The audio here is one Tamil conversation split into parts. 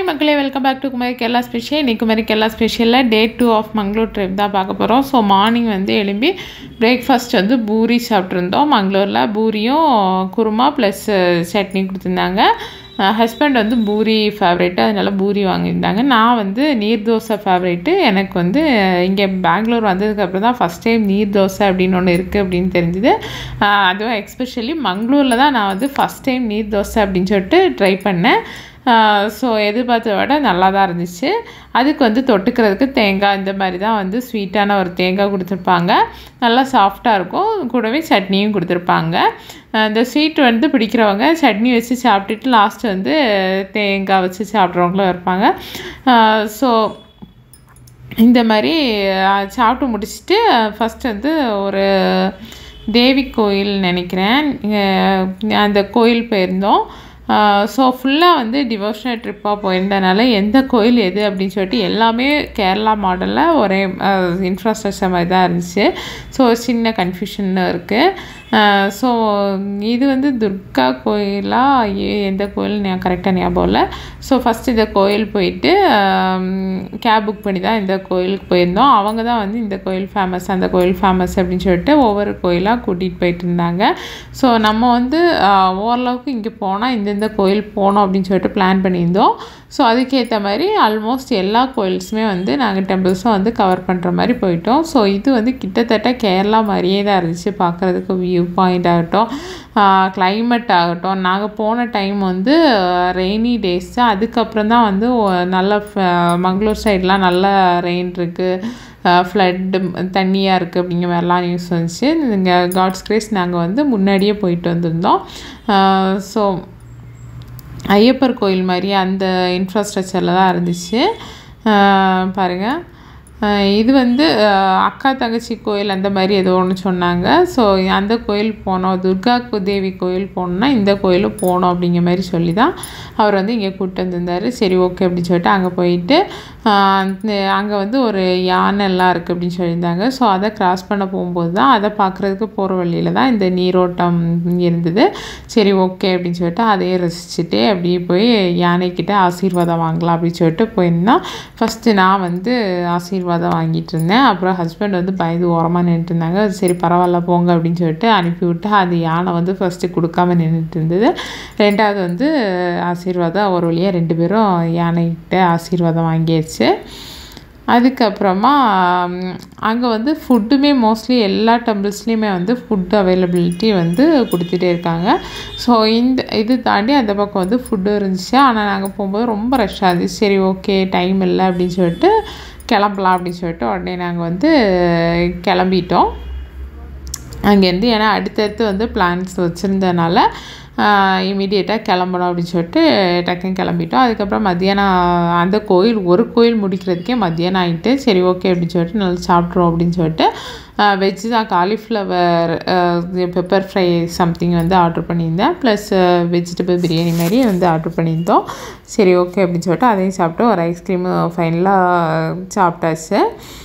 மக்களே welcome back to Kumari Kerala special இன்னைக்கு குமரி கேரளா ஸ்பெஷலில் day two of Mangalore trip தான் பார்க்க போகிறோம் ஸோ மார்னிங் வந்து எழும்பி பிரேக்ஃபாஸ்ட் வந்து பூரி சாப்பிட்ருந்தோம் மங்களூரில் பூரியும் குருமா ப்ளஸ் சட்னி கொடுத்துருந்தாங்க ஹஸ்பண்ட் வந்து பூரி ஃபேவரெட்டு அதனால பூரி வாங்கியிருந்தாங்க நான் வந்து நீர் தோசை ஃபேவரெட்டு எனக்கு வந்து இங்கே பெங்களூர் வந்ததுக்கப்புறம் தான் ஃபஸ்ட் டைம் நீர் தோசை அப்படின்னு ஒன்று இருக்குது அப்படின்னு தெரிஞ்சுது அதுவும் எக்ஸ்பெஷலி மங்களூரில் தான் நான் வந்து ஃபஸ்ட் டைம் நீர் தோசை அப்படின்னு சொல்லிட்டு ட்ரை பண்ணேன் ஸோ எதிர்பார்த்தத விட நல்லா தான் இருந்துச்சு அதுக்கு வந்து தொட்டுக்கிறதுக்கு தேங்காய் இந்த மாதிரி தான் வந்து ஸ்வீட்டான ஒரு தேங்காய் கொடுத்துருப்பாங்க நல்லா சாஃப்டாக இருக்கும் கூடவே சட்னியும் கொடுத்துருப்பாங்க இந்த ஸ்வீட் வந்து பிடிக்கிறவங்க சட்னி வச்சு சாப்பிட்டுட்டு லாஸ்ட் வந்து தேங்காய் வச்சு சாப்பிட்றவங்களும் இருப்பாங்க ஸோ இந்த மாதிரி சாப்பிட்டு முடிச்சுட்டு ஃபஸ்ட் வந்து ஒரு தேவி கோயில் நினைக்கிறேன் அந்த கோயில் போயிருந்தோம் ஸோ ஃபுல்லாக வந்து டிவோஷனல் ட்ரிப்பாக போயிருந்தனால எந்த கோயில் எது அப்படின்னு சொல்லிட்டு எல்லாமே கேரளா மாடலில் ஒரே இன்ஃப்ராஸ்ட்ரக்சர் மாதிரி தான் இருந்துச்சு ஸோ சின்ன கன்ஃபியூஷன் இருக்குது ஸோ இது வந்து துர்கா கோயிலா எந்த கோயில் நான் கரெக்டாக ஞாபகம் இல்லை ஸோ ஃபஸ்ட் இந்த கோயில் போயிட்டு கேப் புக் பண்ணி தான் இந்த கோயிலுக்கு போயிருந்தோம் அவங்க தான் வந்து இந்த கோயில் ஃபேமஸ் அந்த கோயில் ஃபேமஸ் அப்படின்னு சொல்லிட்டு ஒவ்வொரு கோயிலாக கூட்டிகிட்டு போயிட்டு இருந்தாங்க ஸோ நம்ம வந்து ஓரளவுக்கு இங்கே போனால் இந்தந்த கோயில் போகணும் அப்படின்னு சொல்லிட்டு பிளான் பண்ணியிருந்தோம் ஸோ அதுக்கேற்ற மாதிரி ஆல்மோஸ்ட் எல்லா கோயில்ஸுமே வந்து நாங்கள் டெம்பிள்ஸும் வந்து கவர் பண்ணுற மாதிரி போயிட்டோம் ஸோ இது வந்து கிட்டத்தட்ட கேரளா மாதிரியே தான் இருந்துச்சு பார்க்குறதுக்கு வியூ பாயிண்ட் ஆகட்டும் கிளைமேட் ஆகட்டும் நாங்கள் போன டைம் வந்து ரெய்னி டேஸ் அதுக்கப்புறம் தான் வந்து நல்ல மங்களூர் சைட்லாம் நல்ல ரெயின் இருக்குது ஃப்ளட்டு தண்ணியாக இருக்குது அப்படிங்கிற மாதிரிலாம் நியூஸ் வந்துச்சு இங்கே காட்ஸ் கிரேஸ் நாங்கள் வந்து முன்னாடியே போயிட்டு வந்திருந்தோம் ஸோ ஐயப்பர் கோயில் மாதிரி அந்த இன்ஃப்ராஸ்ட்ரக்சரில் தான் இருந்துச்சு பாருங்கள் இது வந்து அக்கா தங்கச்சி கோயில் அந்த மாதிரி ஏதோ ஒன்று சொன்னாங்க ஸோ அந்த கோயில் போனோம் துர்கா தேவி கோயில் போனோம்னா இந்த கோயிலும் போனோம் அப்படிங்கிற மாதிரி சொல்லி தான் அவர் வந்து இங்கே கூப்பிட்டு வந்திருந்தார் சரி ஓகே அப்படின்னு சொல்லிட்டு அங்கே போயிட்டு அங்கே வந்து ஒரு யானை எல்லாம் இருக்குது அப்படின்னு சொல்லியிருந்தாங்க ஸோ அதை கிராஸ் பண்ண போகும்போது தான் அதை பார்க்குறதுக்கு போகிற வழியில் தான் இந்த நீரோட்டம் இருந்தது சரி ஓகே அப்படின்னு சொல்லிட்டு அதையே ரசிச்சுட்டு அப்படியே போய் யானைக்கிட்ட ஆசீர்வாதம் வாங்கலாம் அப்படின்னு சொல்லிட்டு போயிருந்தோம் ஃபஸ்ட்டு நான் வந்து ஆசீர்வாதம் வாங்கிட்டு இருந்தேன் அப்புறம் ஹஸ்பண்ட் வந்து பயந்து ஓரமாக நின்றுட்டு இருந்தாங்க சரி பரவாயில்ல போங்க அப்படின்னு சொல்லிட்டு அனுப்பிவிட்டு அது யானை வந்து ஃபஸ்ட்டு கொடுக்காம நின்றுட்டு இருந்தது ரெண்டாவது வந்து ஆசீர்வாதம் ஒரு வழியாக ரெண்டு பேரும் யானைக்கிட்ட ஆசீர்வாதம் வாங்கியாச்சு அதுக்கப்புறமா அங்கே வந்து ஃபுட்டுமே மோஸ்ட்லி எல்லா டெம்பிள்ஸ்லேயுமே வந்து ஃபுட் அவைலபிலிட்டி வந்து கொடுத்துட்டே இருக்காங்க ஸோ இந்த இது தாண்டி அந்த பக்கம் வந்து ஃபுட்டு இருந்துச்சு ஆனால் நாங்கள் போகும்போது ரொம்ப ரஷ்ஷாக இருந்துச்சு சரி ஓகே டைம் இல்லை அப்படின்னு சொல்லிட்டு கிளம்பலாம் அப்படின்னு சொல்லிட்டு உடனே நாங்கள் வந்து கிளம்பிட்டோம் அங்கேருந்து ஏன்னா அடுத்தடுத்து வந்து பிளான்ஸ் வச்சுருந்தனால இமீடியட்டாக கிளம்பணும் அப்படின்னு சொல்லிட்டு டக்குன்னு கிளம்பிட்டோம் அதுக்கப்புறம் மத்தியானம் அந்த கோயில் ஒரு கோயில் முடிக்கிறதுக்கே மத்தியானம் ஆகிட்டு சரி ஓகே அப்படின்னு சொல்லிட்டு நல்லா சாப்பிட்றோம் அப்படின்னு சொல்லிட்டு வெஜ் தான் காலிஃப்ளவர் பெப்பர் ஃப்ரை சம்திங் வந்து ஆர்டர் பண்ணியிருந்தேன் ப்ளஸ் வெஜிடபிள் பிரியாணி மாதிரி வந்து ஆர்டர் பண்ணியிருந்தோம் சரி ஓகே அப்படின்னு சொல்லிட்டு அதையும் சாப்பிட்டு ஒரு ஐஸ்கிரீமு ஃபைனலாக சாப்பிட்டாச்சு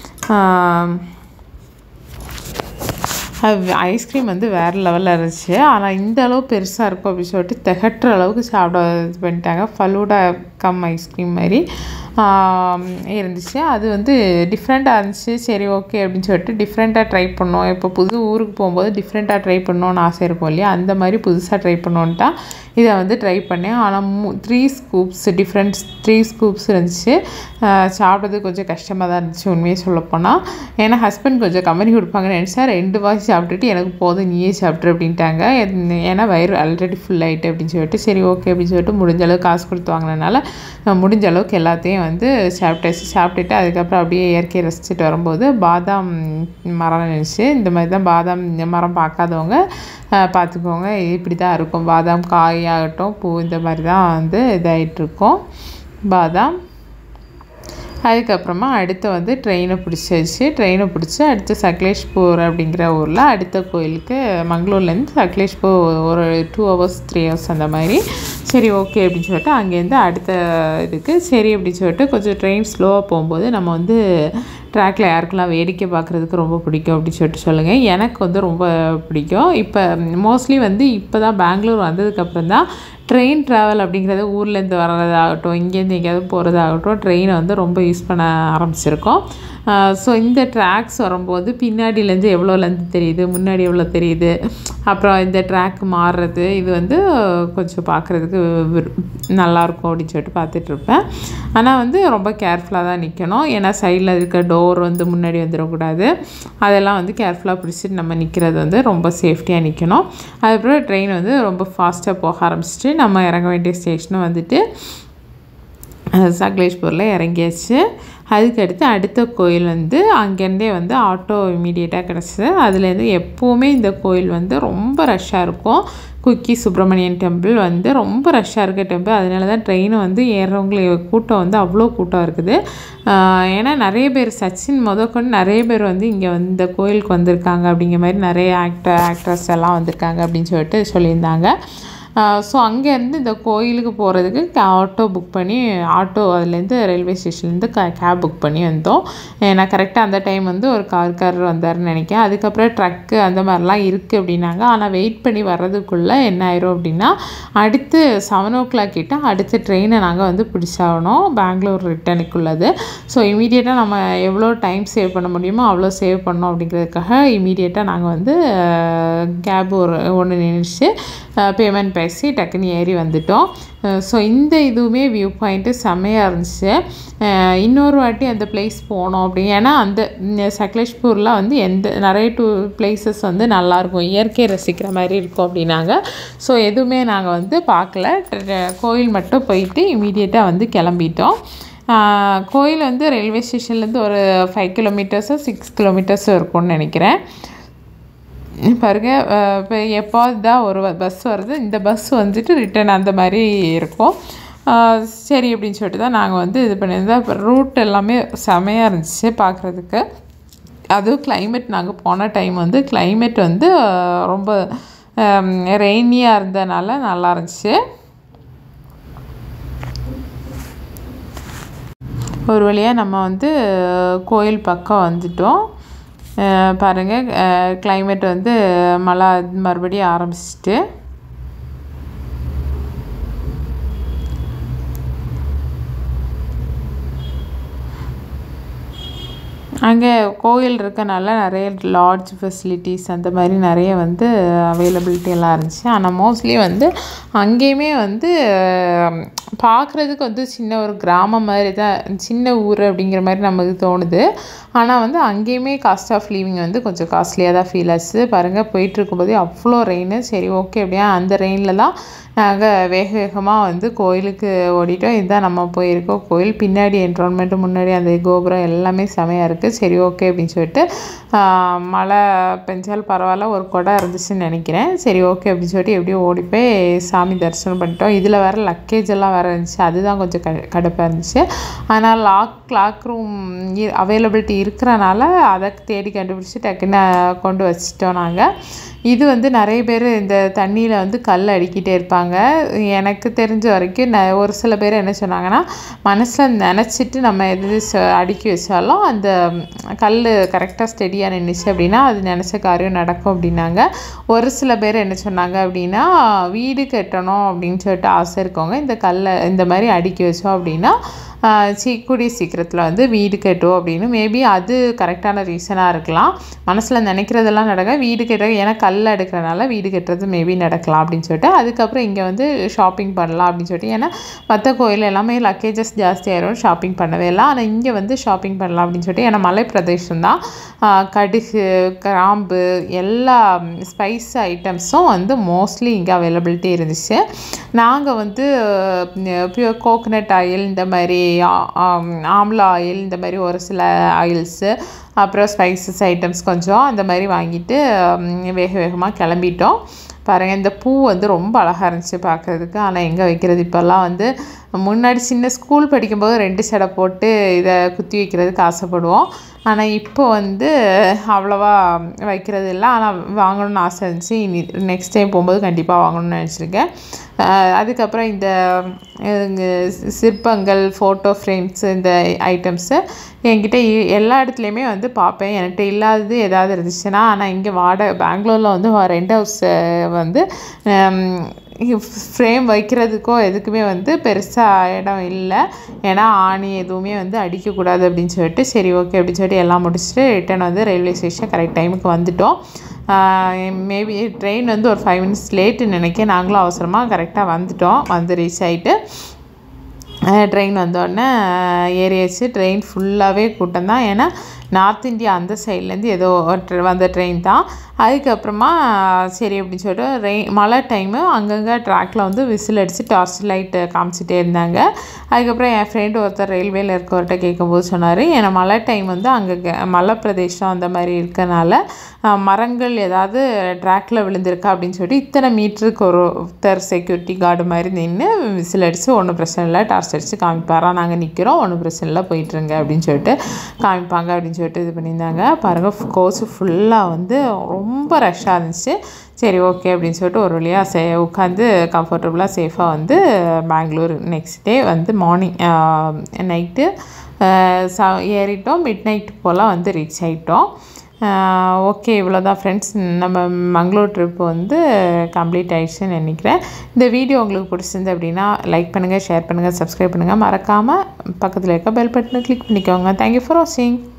ஐஸ்கிரீம் வந்து வேறு லெவலில் இருந்துச்சு ஆனால் இந்த அளவு பெருசாக இருக்கும் அப்படின்னு சொல்லிட்டு திகட்டுற அளவுக்கு சாப்பிட இது பண்ணிட்டாங்க ஃபலூடா கம் ஐஸ்கிரீம் மாதிரி இருந்துச்சு அது வந்து டிஃப்ரெண்ட்டாக இருந்துச்சு சரி ஓகே அப்படின்னு சொல்லிட்டு டிஃப்ரெண்ட்டாக ட்ரை பண்ணோம் இப்போ புது ஊருக்கு போகும்போது டிஃப்ரெண்ட்டாக ட்ரை பண்ணோன்னு ஆசை இருக்கும் இல்லையா அந்த மாதிரி புதுசாக ட்ரை பண்ணோன்ட்டா இதை வந்து ட்ரை பண்ணேன் ஆனால் மூ three scoops different three scoops இருந்துச்சு சாப்பிட்றது கொஞ்சம் கஷ்டமாக தான் இருந்துச்சு உண்மையே சொல்லப்போனால் ஏன்னா ஹஸ்பண்ட் கொஞ்சம் கம்பெனி கொடுப்பாங்கன்னு நினச்சா ரெண்டு வாசி சாப்பிட்டுட்டு எனக்கு போதும் நீயே சாப்பிட்ரு அப்படின்ட்டாங்க ஏன்னா வயிறு ஆல்ரெடி ஃபுல் ஆகிட்டு அப்படின்னு சொல்லிட்டு சரி ஓகே அப்படின்னு சொல்லிட்டு முடிஞ்ச அளவுக்கு காசு கொடுத்து வாங்கினதுனால முடிஞ்ச அளவுக்கு எல்லாத்தையும் வந்து சாப்பிட்டாச்சு சாப்பிட்டுட்டு அதுக்கப்புறம் அப்படியே இயற்கையை ரசிச்சுட்டு வரும்போது பாதாம் மரம் நினச்சி இந்த மாதிரி தான் பாதாம் மரம் பார்க்காதவங்க பார்த்துக்கோங்க இப்படி தான் இருக்கும் பாதாம் காய் ஆகட்டும் பூ இந்த மாதிரி தான் வந்து இதாகிட்ருக்கும் பாதாம் அதுக்கப்புறமா அடுத்து வந்து ட்ரெயினை பிடிச்சாச்சு ட்ரெயினை பிடிச்சி அடுத்து சக்லேஷ்பூர் அப்படிங்கிற ஊரில் அடுத்த கோயிலுக்கு மங்களூர்லேருந்து சக்லேஷ்பூர் ஒரு டூ ஹவர்ஸ் த்ரீ ஹவர்ஸ் அந்த மாதிரி சரி ஓகே அப்படின்னு சொல்லிட்டு அங்கேருந்து அடுத்த இதுக்கு சரி அப்படின்னு சொல்லிட்டு கொஞ்சம் ட்ரெயின் ஸ்லோவாக போகும்போது நம்ம வந்து ட்ராக்கில் யாருக்கெல்லாம் வேடிக்கை பார்க்குறதுக்கு ரொம்ப பிடிக்கும் அப்படின்னு சொல்லிட்டு சொல்லுங்கள் எனக்கு வந்து ரொம்ப பிடிக்கும் இப்போ மோஸ்ட்லி வந்து இப்போ தான் பெங்களூர் வந்ததுக்கப்புறம் தான் ட்ரெயின் ட்ராவல் அப்படிங்கிறது ஊர்லேருந்து வர்றதாகட்டும் இங்கேருந்து எங்கேயாவது போகிறதாகட்டும் ட்ரெயினை வந்து ரொம்ப யூஸ் பண்ண ஆரம்பிச்சிருக்கோம் ஸோ இந்த ட்ராக்ஸ் வரும்போது பின்னாடியிலேருந்து எவ்வளோ லென்த் தெரியுது முன்னாடி எவ்வளோ தெரியுது அப்புறம் இந்த ட்ராக் மாறுறது இது வந்து கொஞ்சம் பார்க்குறதுக்கு நல்லாயிருக்கும் அப்படின்னு சொல்லிட்டு பார்த்துட்ருப்பேன் ஆனால் வந்து ரொம்ப கேர்ஃபுல்லாக தான் நிற்கணும் ஏன்னா சைடில் இருக்க டோர் வந்து முன்னாடி வந்துடக்கூடாது அதெல்லாம் வந்து கேர்ஃபுல்லாக பிடிச்சிட்டு நம்ம நிற்கிறது வந்து ரொம்ப சேஃப்டியாக நிற்கணும் அதுக்கப்புறம் ட்ரெயின் வந்து ரொம்ப ஃபாஸ்ட்டாக போக ஆரம்பிச்சிட்டு நம்ம இறங்க வேண்டிய ஸ்டேஷனும் வந்துட்டு சக்லேஷ்பூரில் இறங்கியாச்சு அதுக்கடுத்து அடுத்த கோயில் வந்து அங்கேருந்தே வந்து ஆட்டோ இமீடியட்டாக கிடச்சிது அதுலேருந்து எப்போவுமே இந்த கோயில் வந்து ரொம்ப ரஷ்ஷாக இருக்கும் குக்கி சுப்பிரமணியன் டெம்பிள் வந்து ரொம்ப ரஷ்ஷாக இருக்க டெம்பிள் அதனால தான் ட்ரெயின் வந்து ஏறுறவங்கள கூட்டம் வந்து அவ்வளோ கூட்டம் இருக்குது ஏன்னா நிறைய பேர் சச்சின் முதற்கொண்டு நிறைய பேர் வந்து இங்கே வந்து இந்த கோயிலுக்கு வந்திருக்காங்க அப்படிங்கிற மாதிரி நிறைய ஆக்டர் ஆக்ட்ரஸ் எல்லாம் வந்திருக்காங்க அப்படின்னு சொல்லிட்டு சொல்லியிருந்தாங்க ஸோ அங்கேருந்து இந்த கோயிலுக்கு போகிறதுக்கு ஆட்டோ புக் பண்ணி ஆட்டோ அதுலேருந்து ரயில்வே ஸ்டேஷன்லேருந்து க கேப் புக் பண்ணி வந்தோம் ஏன்னா கரெக்டாக அந்த டைம் வந்து ஒரு கார்காரர் வந்தார்னு நினைக்கிறேன் அதுக்கப்புறம் ட்ரக்கு அந்த மாதிரிலாம் இருக்குது அப்படின்னாங்க ஆனால் வெயிட் பண்ணி வர்றதுக்குள்ளே என்ன ஆயிரும் அப்படின்னா அடுத்து செவன் ஓ கிளாக் கிட்ட அடுத்த ட்ரெயினை நாங்கள் வந்து பிடிச்சாகணும் பெங்களூர் ரிட்டனுக்குள்ளது ஸோ இமீடியட்டாக நம்ம எவ்வளோ டைம் சேவ் பண்ண முடியுமோ அவ்வளோ சேவ் பண்ணோம் அப்படிங்கிறதுக்காக இமீடியட்டாக நாங்கள் வந்து கேப் ஒரு ஒன்று நின்றுச்சு பேமெண்ட் பேசி டக்குன்னு ஏறி வந்துட்டோம் ஸோ இந்த இதுவுமே வியூ பாயிண்ட்டு செம்மையாக இருந்துச்சு இன்னொரு வாட்டி அந்த பிளேஸ் போனோம் அப்படி ஏன்னா அந்த சக்லேஷ்பூரில் வந்து எந்த நிறைய டூ பிளேசஸ் வந்து நல்லாயிருக்கும் இயற்கை ரசிக்கிற மாதிரி இருக்கும் அப்படின்னாங்க ஸோ எதுவுமே நாங்கள் வந்து பார்க்கல கோயில் மட்டும் போயிட்டு இமீடியட்டாக வந்து கிளம்பிட்டோம் கோயில் வந்து ரயில்வே ஸ்டேஷன்லேருந்து ஒரு ஃபைவ் கிலோமீட்டர்ஸோ சிக்ஸ் கிலோமீட்டர்ஸோ இருக்கும்னு நினைக்கிறேன் பாருங்க இப்போ எப்போது தான் ஒரு பஸ் வருது இந்த பஸ் வந்துட்டு ரிட்டன் அந்த மாதிரி இருக்கும் சரி அப்படின்னு சொல்லிட்டு தான் நாங்கள் வந்து இது பண்ணியிருந்தோம் இப்போ ரூட் எல்லாமே செமையாக இருந்துச்சு பார்க்குறதுக்கு அதுவும் கிளைமேட் நாங்கள் போன டைம் வந்து கிளைமேட் வந்து ரொம்ப ரெய்னியாக இருந்ததுனால நல்லா இருந்துச்சு ஒரு வழியாக நம்ம வந்து கோயில் பக்கம் வந்துட்டோம் பாருங்கள் கிளைமேட் வந்து மழை மறுபடியும் ஆரம்பிச்சிட்டு அங்கே கோயில் இருக்கனால நிறைய லாட்ஜ் ஃபெசிலிட்டிஸ் அந்த மாதிரி நிறைய வந்து அவைலபிலிட்டி எல்லாம் இருந்துச்சு ஆனால் மோஸ்ட்லி வந்து அங்கேயுமே வந்து பார்க்குறதுக்கு வந்து சின்ன ஒரு கிராமம் மாதிரி தான் சின்ன ஊர் அப்படிங்கிற மாதிரி நமக்கு தோணுது ஆனால் வந்து அங்கேயுமே காஸ்ட் ஆஃப் லிவிங் வந்து கொஞ்சம் காஸ்ட்லியாக தான் ஃபீல் ஆச்சு பாருங்கள் போயிட்டுருக்கும்போதே அவ்வளோ ரெயின் சரி ஓகே அப்படியா அந்த ரெயினில் தான் நாங்கள் வேக வேகமாக வந்து கோயிலுக்கு ஓடிட்டோம் இதுதான் நம்ம போயிருக்கோம் கோயில் பின்னாடி என்ட்ரோன்மெண்ட்டு முன்னாடி அந்த கோபுரம் எல்லாமே செமையாக இருக்குது சரி ஓகே அப்படின்னு சொல்லிட்டு மழை பெஞ்சால் பரவாயில்ல ஒரு குடம் இருந்துச்சுன்னு நினைக்கிறேன் சரி ஓகே அப்படின்னு சொல்லிட்டு எப்படியும் ஓடி போய் சாமி தரிசனம் பண்ணிட்டோம் இதில் வேறு லக்கேஜ் எல்லாம் வேறு இருந்துச்சு அதுதான் கொஞ்சம் க கடுப்பாக இருந்துச்சு ஆனால் லாக் லாக் ரூம் அவைலபிலிட்டி இருக்கிறனால அதை தேடி கண்டுபிடிச்சி டக்குன்னு கொண்டு வச்சிட்டோம் நாங்கள் இது வந்து நிறைய பேர் இந்த தண்ணியில் வந்து கல் அடிக்கிட்டே இருப்பாங்க எனக்கு தெரிஞ்ச வரைக்கும் ந ஒரு சில பேர் என்ன சொன்னாங்கன்னா மனசில் நினச்சிட்டு நம்ம எது அடுக்கி வச்சாலும் அந்த கல் கரெக்டாக ஸ்டெடியாக நின்றுச்சு அப்படின்னா அது நினச்ச காரியம் நடக்கும் அப்படின்னாங்க ஒரு சில பேர் என்ன சொன்னாங்க அப்படின்னா வீடு கட்டணும் அப்படின்னு சொல்லிட்டு ஆசை இருக்கவங்க இந்த கல்லை இந்த மாதிரி அடுக்கி வச்சோம் அப்படின்னா சீ கூடிய சீக்கிரத்தில் வந்து வீடு கட்டுவோம் அப்படின்னு மேபி அது கரெக்டான ரீசனாக இருக்கலாம் மனசில் நினைக்கிறதெல்லாம் நடக்க வீடு கட்டுற ஏன்னா கல் எடுக்கிறனால வீடு கட்டுறது மேபி நடக்கலாம் அப்படின்னு சொல்லிட்டு அதுக்கப்புறம் இங்கே வந்து ஷாப்பிங் பண்ணலாம் அப்படின்னு சொல்லிட்டு ஏன்னா மற்ற கோயில் எல்லாமே லக்கேஜஸ் ஜாஸ்தியாயிரும் ஷாப்பிங் பண்ணவே இல்லை ஆனால் இங்கே வந்து ஷாப்பிங் பண்ணலாம் அப்படின்னு சொல்லிட்டு ஏன்னா மலை பிரதேசம் தான் கடுகு கிராம்பு எல்லா ஸ்பைஸ் ஐட்டம்ஸும் வந்து மோஸ்ட்லி இங்கே அவைலபிலிட்டி இருந்துச்சு நாங்கள் வந்து பியூர் கோகனட் ஆயில் இந்த மாதிரி ஆம்லா ஆயில் இந்த மாதிரி ஒரு சில ஆயில்ஸு அப்புறம் ஸ்பைசஸ் ஐட்டம்ஸ் கொஞ்சம் அந்த மாதிரி வாங்கிட்டு வேக வேகமாக கிளம்பிட்டோம் பாருங்கள் இந்த பூ வந்து ரொம்ப அழகாக இருந்துச்சு பார்க்குறதுக்கு ஆனால் எங்கே வைக்கிறது இப்போல்லாம் வந்து முன்னாடி சின்ன ஸ்கூல் படிக்கும்போது ரெண்டு சடை போட்டு இதை குத்தி வைக்கிறதுக்கு ஆசைப்படுவோம் ஆனால் இப்போ வந்து அவ்வளோவா வைக்கிறது இல்லை ஆனால் வாங்கணும்னு ஆசை இருந்துச்சு இனி நெக்ஸ்ட் டைம் போகும்போது கண்டிப்பாக வாங்கணும்னு நினச்சிருக்கேன் அதுக்கப்புறம் இந்த சிற்பங்கள் ஃபோட்டோ ஃப்ரேம்ஸ் இந்த ஐட்டம்ஸு என்கிட்ட எல்லா இடத்துலையுமே வந்து பார்ப்பேன் என்கிட்ட இல்லாதது ஏதாவது இருந்துச்சுன்னா ஆனால் இங்கே வாடகை பெங்களூரில் வந்து ரெண்ட் ஹவுஸ் வந்து ஃப்ரேம் வைக்கிறதுக்கோ எதுக்குமே வந்து பெருசாக இடம் இல்லை ஏன்னா ஆணி எதுவுமே வந்து அடிக்கக்கூடாது அப்படின்னு சொல்லிட்டு சரி ஓகே அப்படின்னு சொல்லிட்டு எல்லாம் முடிச்சுட்டு ரிட்டன் வந்து ரயில்வே ஸ்டேஷன் கரெக்ட் டைமுக்கு வந்துட்டோம் மேபி ட்ரெயின் வந்து ஒரு ஃபைவ் மினிட்ஸ் லேட்டுன்னு நினைக்கிறேன் நாங்களும் அவசரமாக கரெக்டாக வந்துட்டோம் வந்து ரீச் ஆகிட்டு ட்ரெயின் வந்தோடனே ஏறியாச்சு ட்ரெயின் ஃபுல்லாகவே கூட்டம் தான் ஏன்னா நார்த் இந்தியா அந்த சைட்லேருந்து ஏதோ ஒரு வந்த ட்ரெயின் தான் அதுக்கப்புறமா சரி அப்படின்னு சொல்லிட்டு ரெயின் மழை டைமு அங்கங்கே ட்ராக்கில் வந்து விசில் அடித்து டார்ச் லைட்டு காமிச்சிட்டே இருந்தாங்க அதுக்கப்புறம் என் ஃப்ரெண்டு ஒருத்தர் ரயில்வேல இருக்கவர்கிட்ட கேட்கும்போது சொன்னார் ஏன்னா மழை டைம் வந்து அங்கே மலை பிரதேசம் அந்த மாதிரி இருக்கனால மரங்கள் ஏதாவது ட்ராக்கில் விழுந்திருக்கா அப்படின்னு சொல்லிட்டு இத்தனை மீட்டருக்கு ஒரு ஒருத்தர் செக்யூரிட்டி கார்டு மாதிரி நின்று விசில் அடித்து ஒன்றும் பிரச்சனை இல்லை டார்ச் அடித்து காமிப்பாரா நாங்கள் நிற்கிறோம் ஒன்றும் பிரச்சனை இல்லை போயிட்டுருங்க அப்படின்னு சொல்லிட்டு காமிப்பாங்க அப்படின்னு சொல்லிட்டு இது பண்ணியிருந்தாங்க பாருங்கள் கோர்ஸ் ஃபுல்லாக வந்து ரொம்ப ரஷ்ஷாக இருந்துச்சு சரி ஓகே அப்படின்னு சொல்லிட்டு ஒரு வழியாக சே உட்காந்து கம்ஃபர்டபுளாக சேஃபாக வந்து பெங்களூர் நெக்ஸ்ட் டே வந்து மார்னிங் நைட்டு ச ஏறிட்டோம் மிட் நைட் போல் வந்து ரீச் ஆகிட்டோம் ஓகே இவ்வளோதான் ஃப்ரெண்ட்ஸ் நம்ம மங்களூர் ட்ரிப் வந்து கம்ப்ளீட் ஆயிடுச்சுன்னு நினைக்கிறேன் இந்த வீடியோ உங்களுக்கு பிடிச்சிருந்து அப்படின்னா லைக் பண்ணுங்கள் ஷேர் பண்ணுங்கள் சப்ஸ்கிரைப் பண்ணுங்கள் மறக்காமல் பக்கத்தில் இருக்க பெல் பட்டனை கிளிக் பண்ணிக்கோங்க தேங்க்யூ ஃபார் வாட்சிங்